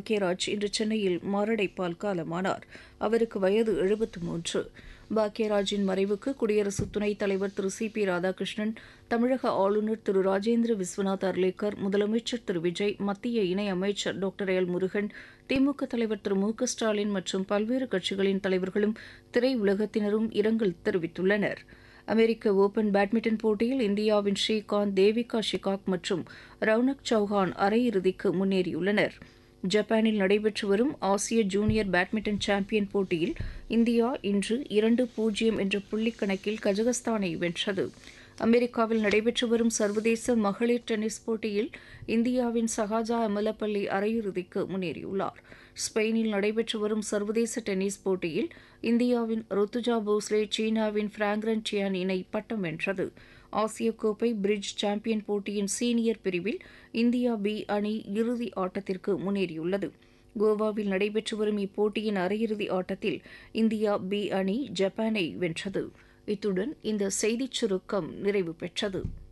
பாக்யராஜ் இன்று சென்னையில் மாரடைப்பால் காலமானார் அவருக்கு வயது எழுபத்து மூன்று பாக்யராஜின் மறைவுக்கு குடியரசு துணைத் தலைவர் திரு சி பி ராதாகிருஷ்ணன் தமிழக ஆளுநர் திரு ராஜேந்திர விஸ்வநாத் அர்லேக்கர் முதலமைச்சர் திரு விஜய் மத்திய இணை அமைச்சர் டாக்டர் எல் முருகன் திமுக தலைவர் திரு மு க ஸ்டாலின் மற்றும் பல்வேறு கட்சிகளின் தலைவர்களும் திரையுலகத்தினரும் இரங்கல் தெரிவித்துள்ளனர் அமெரிக்க ஓபன் பேட்மிண்டன் போட்டியில் இந்தியாவின் ஸ்ரீகாந்த் தேவிகா ஷிகாக் மற்றும் ரவுனக் சௌஹான் அரையிறுதிக்கு முன்னேறியுள்ளனர் ஜப்பானில் நடைபெற்று வரும் ஆசிய ஜூனியர் பேட்மிண்டன் சாம்பியன் போட்டியில் இந்தியா இன்று இரண்டு பூஜ்ஜியம் என்ற புள்ளிக்கணக்கில் கஜகஸ்தானை வென்றது அமெரிக்காவில் நடைபெற்று வரும் சர்வதேச மகளிர் டென்னிஸ் போட்டியில் இந்தியாவின் சஹாஜா அமலப்பள்ளி அரையிறுதிக்கு முன்னேறியுள்ளார் ஸ்பெயினில் நடைபெற்று வரும் சர்வதேச டென்னிஸ் போட்டியில் இந்தியாவின் ருத்துஜா போஸ்லே சீனாவின் பிராங்ரன் சியான் இணை பட்டம் வென்றது ஆசிய கோப்பை பிரிட்ஜ் சாம்பியன் போட்டியின் சீனியர் பிரிவில் இந்தியா பி அணி இறுதி ஆட்டத்திற்கு முன்னேறியுள்ளது கோவாவில் நடைபெற்று வரும் இப்போட்டியின் அரையிறுதி ஆட்டத்தில் இந்தியா பி அணி ஜப்பானை வென்றது இத்துடன் இந்த செய்திச் சுருக்கம் நிறைவு பெற்றது